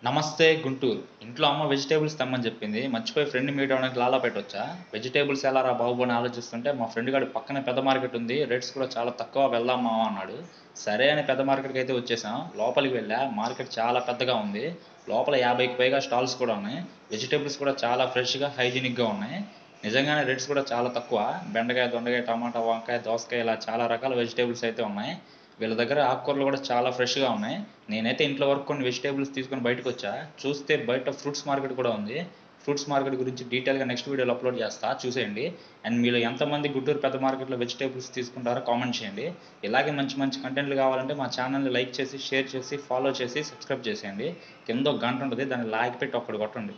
నమస్తే గుంటూరు ఇంట్లో అమ్మ వెజిటేబుల్స్ తెమ్మని చెప్పింది మర్చిపోయి ఫ్రెండ్ మీట్ అవ్వడానికి లాలా పెట్టొచ్చా వెజిటేబుల్స్ ఎలా రా బాబు అని ఆలోచిస్తుంటే మా ఫ్రెండ్ గారి పక్కనే పెద్ద మార్కెట్ ఉంది రేట్స్ కూడా చాలా తక్కువ వెళ్దాం మామ అన్నాడు సరే అని పెద్ద మార్కెట్కి అయితే వచ్చేసాం లోపలికి వెళ్ళా మార్కెట్ చాలా పెద్దగా ఉంది లోపల యాభైకి పైగా స్టాల్స్ కూడా ఉన్నాయి వెజిటేబుల్స్ కూడా చాలా ఫ్రెష్గా హైజీనిక్గా ఉన్నాయి నిజంగానే రేట్స్ కూడా చాలా తక్కువ బెండకాయ దొండకాయ టమాటా వంకాయ దోసకాయ ఇలా చాలా రకాల వెజిటేబుల్స్ అయితే ఉన్నాయి వీళ్ళ దగ్గర ఆకుకూరలు కూడా చాలా ఫ్రెష్గా ఉన్నాయి నేనైతే ఇంట్లో వరకు కొన్ని వెజిటేబుల్స్ తీసుకొని బయటకు వచ్చా చూస్తే బయట ఫ్రూట్స్ మార్కెట్ కూడా ఉంది ఫ్రూట్స్ మార్కెట్ గురించి డీటెయిల్గా నెక్స్ట్ వీడియోలో అప్లోడ్ చేస్తా చూసేయండి అండ్ మీలో ఎంతమంది గుంటూరు పెద్ద మార్కెట్లో వెజిటేబుల్స్ తీసుకుంటారో కామెంట్ చేయండి ఇలాగే మంచి మంచి కంటెంట్లు కావాలంటే మా ఛానల్ని లైక్ చేసి షేర్ చేసి ఫాలో చేసి సబ్స్క్రైబ్ చేసేయండి కింద ఒక గంట ఉంటుంది దాన్ని లాక్ పెట్టి ఒక్కడు కొట్టండి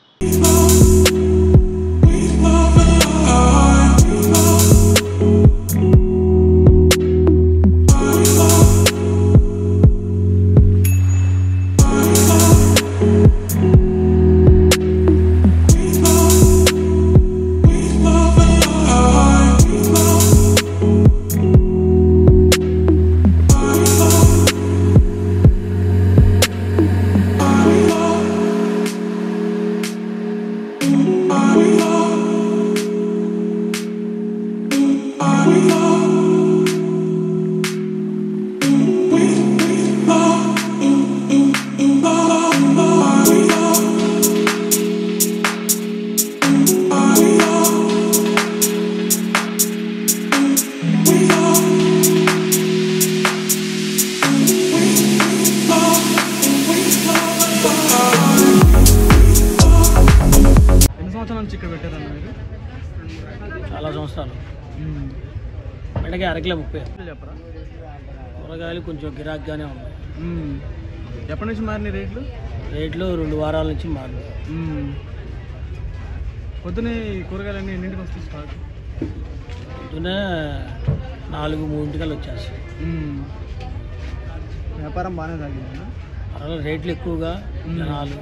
ఎన్ని సంవత్సరాల నుంచి ఇక్కడ పెట్టారన్న మీరు చాలా సంవత్సరాలు బెండకాయ అరకిలో ముప్పై చెప్పరా కూరగాయలు కొంచెం గిరాక్గానే ఉన్నాయి మ్మ్. ఎప్పటి నుంచి మారిన రేట్లు రేట్లు రెండు వారాల నుంచి మారు మ్మ్. పొద్దునే ఈ కూరగాయలన్నీ ఎన్నింటికి వస్తాయి స్టాక్ పొద్దునే నాలుగు మూడింటికల్ వచ్చేస్తాయి మ్మ్. వ్యాపారం బాగానే సాగిందా పర్వాలేదు రేట్లు ఎక్కువగా జనాలు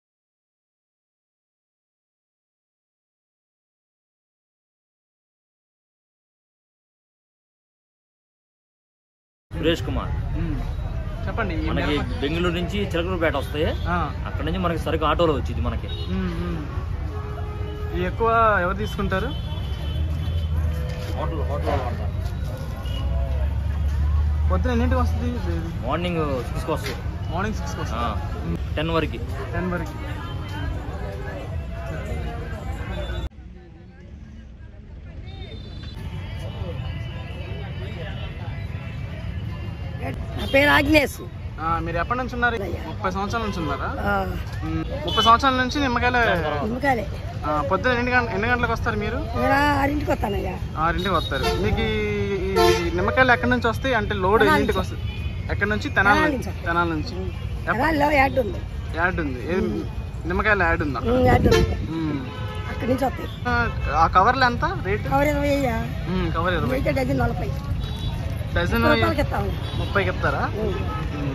సురేష్ కుమార్ మ్మ్. చెప్పండి ఈ మనకి మిరప- బెంగళూరు నుంచి చిలకలపేట వస్తాయి ఆ. అక్కడ నుంచి మనకి సరుకు ఆటోలో వచ్చింది మనకి మ్మ్, మ్మ్. ఇవి ఎక్కువ ఎవరు తీసుకుంటారు హోటల్ హోటల్లో వాడతారు పొద్దున ఎన్నింటికి వస్తుంది మార్నింగ్ సిక్స్కి వస్తాయి మార్నింగ్ సిక్స్కి వస్తుంది టెన్ వరకు టెన్ వరకు నా పేరు ఆగ్నేస్ ఆ, మీరు ఎప్పటి నుంచి ఉన్నారు ముప్పై సంవత్సరాల నుంచి ఉన్నారా మ్మ్. ముప్పై సంవత్సరాల నుంచి నిమ్మకాయలు నిమ్మకాయలే ఆ, పొద్దున ఎన్ని గంట ఎన్ని గంటలకు వస్తారు మీరు నేను ఆరింటికి వస్తానయ్యా ఆరింటికి వస్తారు మీకు ఈ ఈ నిమ్మకాయలు ఎక్కడి నుంచి వస్తాయి అంటే లోడ్ ఎన్నింటికి వస్తుంది ఎక్కడి నుంచి తెనాల తెనాలి నుంచి నుంచి. తెనాల నుంచి ఎడాల్లో యాడ్ ఉంది యాడ్ ఉంది ఏది నిమ్మకాయల యాడ్ ఉందా ఉమ్, యాడ్ ఉంది మ్మ్. అక్కడి నుంచి వస్తాయి ఆ, ఆ కవర్లు ఎంత రేట్ కవర్ ఇరవై అయ్యా మ్మ్, కవర్ ఇరవై అయితే డజన్ నలభై డజన్ ముప్పై రూపాయలకి ఇస్తాము ముప్పైకి ఇస్తారా ఉమ్. మ్మ్.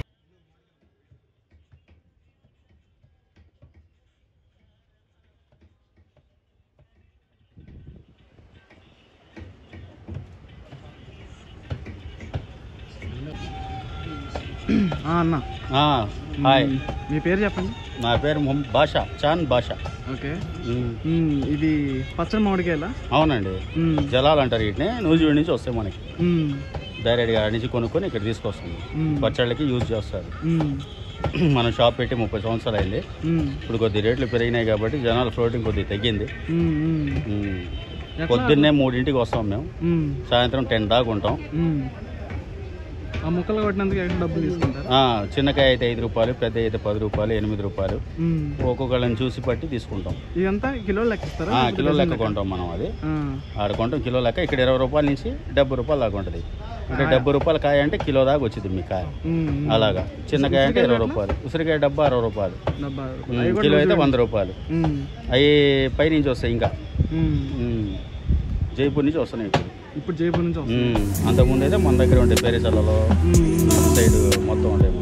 ఆ, అన్న హాయ్ మ్మ్. మీ పేరు చెప్పండి నా పేరు మొహం- భాష చాన్ భాష ఓకే మ్మ్. మ్మ్. ఇది పచ్చడి మామిడికాయలా అవునండి మ్మ్. జలాలు అంటారు వీటిని నూజివీడి నుంచి వస్తాయి మనకి మ్మ్. డైరెక్ట్గా ఆడ నుంచి కొనుక్కొని ఇక్కడ తీసుకొస్తుంది మ్మ్. పచ్చళ్ళకి యూజ్ చేస్తారు మ్మ్. మనం షాప్ పెట్టి ముప్పై సంవత్సరాలు అయింది మ్మ్. ఇప్పుడు కొద్ది రేట్లు పెరిగినాయి కాబట్టి జనాల ఫ్లోటింగ్ కొద్దిగా తగ్గింది మ్మ్. మ్మ్. మ్మ్. ఎట్లా? పొద్దున్నే మూడింటికి వస్తాం మేము మ్మ్. సాయంత్రం టెన్ దాకా ఉంటాం మ్మ్. ఆ ముక్కలు కొట్టినందుకు ఎక్కడ డబ్బులు తీసుకుంటారు ఆ, చిన్నకాయ అయితే ఐదు రూపాయలు పెద్ద అయితే పది రూపాయలు ఎనిమిది రూపాయలు మ్మ్. ఒక్కొక్కళ్ళని చూసి పట్టి తీసుకుంటాం ఇదంతా కిలో లెక్కిస్తారా ఆ, లేకపోతే కిలో డజన్ లెక్క కొంటాం మనం అది ఆ. ఆడ కొంటాం కిలో లెక్క ఇక్కడ ఇరవై రూపాయల నుంచి డెబ్బై రూపాయలు దాకా ఉంటుంది అంటే డెబ్బై రూపాయల కాయ అంటే కిలో దాకా వచ్చింది మీ కాయ మ్మ్. అలాగా చిన్న కాయ అంటే ఇరవై రూపాయలు ఉసిరికాయ డబ్బా అరవై రూపాయలు డబ్బా ఉమ్, అవి కూడా కిలో అయితే రోజు- వంద రూపాయలు మ్మ్. అవి పైనుంచి వస్తాయి ఇంకా మ్మ్. ఉమ్, జైపూర్ నుంచి వస్తున్నాయి ఇప్పుడు ఇప్పుడు జైపూర్ నుంచి వస్తుంది ఉమ్, అంతకుముందు అయితే మన దగ్గర ఉండే పేరేచల్లలో మ్మ్. సైడ్ మొత్తం ఉండే